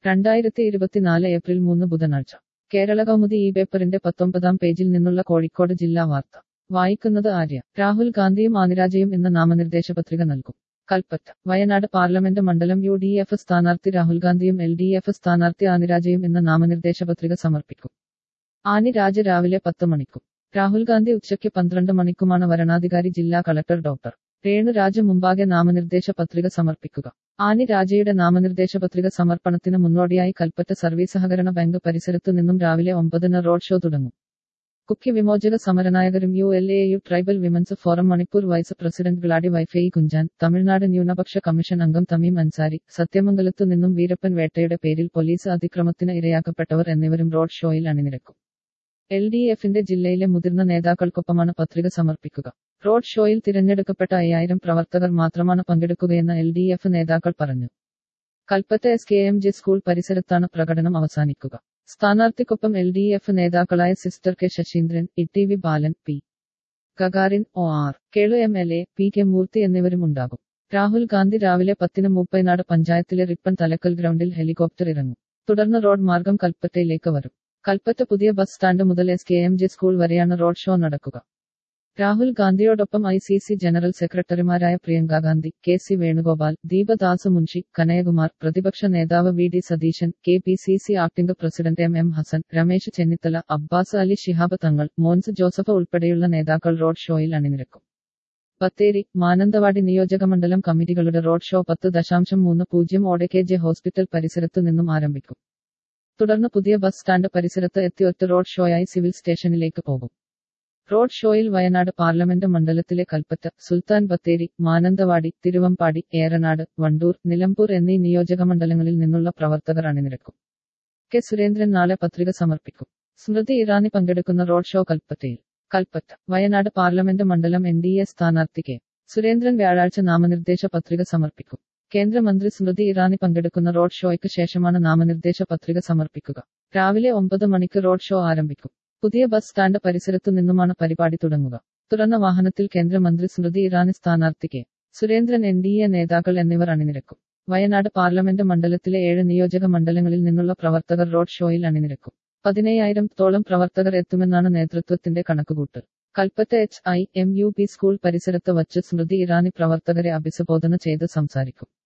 രണ്ടായിരത്തി ഇരുപത്തിനാല് ഏപ്രിൽ മൂന്ന് ബുധനാഴ്ച കേരള കൗമുദി ഈ പേപ്പറിന്റെ പത്തൊമ്പതാം പേജിൽ നിന്നുള്ള കോഴിക്കോട് ജില്ലാ വാർത്ത വായിക്കുന്നത് ആര്യ രാഹുൽ ഗാന്ധിയും ആനിരാജയും ഇന്ന് നാമനിർദ്ദേശ പത്രിക നൽകും കൽപ്പറ്റ വയനാട് പാർലമെന്റ് മണ്ഡലം യു ഡി എഫ് സ്ഥാനാർത്ഥി രാഹുൽ ഗാന്ധിയും എൽ ഡി എഫ് സ്ഥാനാർത്ഥി ആനിരാജയും ഇന്ന് നാമനിർദ്ദേശ പത്രിക സമർപ്പിക്കും ആനിരാജ രാവിലെ പത്ത് മണിക്കും രാഹുൽ ഗാന്ധി ഉച്ചയ്ക്ക് പന്ത്രണ്ട് മണിക്കുമാണ് വരണാധികാരി ജില്ലാ കളക്ടർ ഡോക്ടർ രേണുരാജ മുമ്പാകെ നാമനിർദ്ദേശ പത്രിക സമർപ്പിക്കുക ആനി രാജയുടെ നാമനിർദ്ദേശ പത്രിക സമർപ്പണത്തിന് മുന്നോടിയായി കൽപ്പറ്റ സർവീസ് സഹകരണ ബാങ്ക് പരിസരത്തു നിന്നും രാവിലെ ഒമ്പതിന് റോഡ് ഷോ തുടങ്ങും കുക്കി വിമോചക സമരനായകരും U L A U tribal women's forum Manipur vice president Gladi Vaiphei Kunchan Tamil Nadu ന്യൂനപക്ഷ കമ്മീഷൻ അംഗം തമീം അൻസാരി സത്യമംഗലത്തു നിന്നും വീരപ്പൻ വേട്ടയുടെ പേരിൽ പോലീസ് അതിക്രമത്തിന് ഇരയാക്കപ്പെട്ടവർ എന്നിവരും റോഡ് ഷോയിൽ അണിനിരക്കും എൽ ഡി എഫിന്റെ ജില്ലയിലെ മുതിർന്ന നേതാക്കൾക്കൊപ്പമാണ് പത്രിക സമർപ്പിക്കുക റോഡ് ഷോയിൽ തിരഞ്ഞെടുക്കപ്പെട്ട അയ്യായിരം പ്രവർത്തകർ മാത്രമാണ് പങ്കെടുക്കുകയെന്ന് എൽ ഡി എഫ് നേതാക്കൾ പറഞ്ഞു Kalpetta S K M J school പരിസരത്താണ് പ്രകടനം അവസാനിക്കുക സ്ഥാനാർത്ഥിക്കൊപ്പം എൽ ഡി എഫ് നേതാക്കളായ sister K Saseendran E T V Balan P Gagarin O R Kelu M L A P K Moorthy എന്നിവരും ഉണ്ടാകും രാഹുൽ ഗാന്ധി രാവിലെ പത്തിന് മൂപ്പൈനാട് പഞ്ചായത്തിലെ റിപ്പൺ തലക്കൽ ഗ്രൗണ്ടിൽ ഹെലികോപ്റ്റർ ഇറങ്ങും തുടർന്ന് റോഡ് മാർഗം കൽപ്പറ്റയിലേക്ക് വരും കൽപ്പറ്റ പുതിയ ബസ് സ്റ്റാൻഡ് മുതൽ S K M J school വരെയാണ് റോഡ് ഷോ നടക്കുക രാഹുൽ ഗാന്ധിയോടൊപ്പം ഐ സി സി ജനറൽ സെക്രട്ടറിമാരായ പ്രിയങ്ക ഗാന്ധി കെ സി വേണുഗോപാൽ ദീപദാസ് മുൻഷി കനയകുമാർ പ്രതിപക്ഷ നേതാവ് V D Satheesan K P C C acting president M M Hassan Ramesh Chennithala Abbas Ali Shihab Thangal Mons Joseph ഉൾപ്പെടെയുള്ള നേതാക്കൾ റോഡ് ഷോയിൽ അണിനിരക്കും ബത്തേരി മാനന്തവാടി നിയോജകമണ്ഡലം കമ്മിറ്റികളുടെ റോഡ് ഷോ പത്ത് ദശാംശം മൂന്ന് പൂജ്യം ഓടെ കെ ജെ ഹോസ്പിറ്റൽ പരിസരത്തു നിന്നും ആരംഭിക്കും തുടർന്ന് പുതിയ ബസ് സ്റ്റാൻഡ് പരിസരത്ത് എത്തി ഒറ്റ റോഡ് ഷോയായി സിവിൽ സ്റ്റേഷനിലേക്ക് പോകും റോഡ് ഷോയിൽ വയനാട് പാർലമെന്റ് മണ്ഡലത്തിലെ കൽപ്പറ്റ സുൽത്താൻ ബത്തേരി മാനന്തവാടി തിരുവമ്പാടി ഏറനാട് വണ്ടൂർ നിലമ്പൂർ എന്നീ നിയോജകമണ്ഡലങ്ങളിൽ നിന്നുള്ള പ്രവർത്തകർ അണിനിരക്കും കെ സുരേന്ദ്രൻ നാളെ പത്രിക സമർപ്പിക്കും സ്മൃതി ഇറാനി പങ്കെടുക്കുന്ന റോഡ് ഷോ കൽപ്പറ്റയിൽ കൽപ്പറ്റ വയനാട് പാർലമെന്റ് മണ്ഡലം എൻ ഡി എ സ്ഥാനാർത്ഥി കെ സുരേന്ദ്രൻ വ്യാഴാഴ്ച നാമനിർദ്ദേശ പത്രിക സമർപ്പിക്കും കേന്ദ്രമന്ത്രി സ്മൃതി ഇറാനി പങ്കെടുക്കുന്ന റോഡ് ഷോയ്ക്ക് ശേഷമാണ് നാമനിർദ്ദേശ പത്രിക സമർപ്പിക്കുക രാവിലെ ഒമ്പത് മണിക്ക് റോഡ് ഷോ ആരംഭിക്കും പുതിയ ബസ് സ്റ്റാൻഡ് പരിസരത്തു നിന്നുമാണ് പരിപാടി തുടങ്ങുക തുറന്ന വാഹനത്തിൽ കേന്ദ്രമന്ത്രി സ്മൃതി ഇറാനി സ്ഥാനാർത്ഥി K Surendran N D A നേതാക്കൾ എന്നിവർ അണിനിരക്കും വയനാട് പാർലമെന്റ് മണ്ഡലത്തിലെ ഏഴ് നിയോജക മണ്ഡലങ്ങളിൽ നിന്നുള്ള പ്രവർത്തകർ റോഡ് ഷോയിൽ അണിനിരക്കും പതിനയ്യായിരം തോളം പ്രവർത്തകർ എത്തുമെന്നാണ് നേതൃത്വത്തിന്റെ കണക്കുകൂട്ടൽ Kalpetta H I M U P school പരിസരത്ത് വച്ച് സ്മൃതി ഇറാനി പ്രവർത്തകരെ അഭിസംബോധന ചെയ്ത് സംസാരിക്കും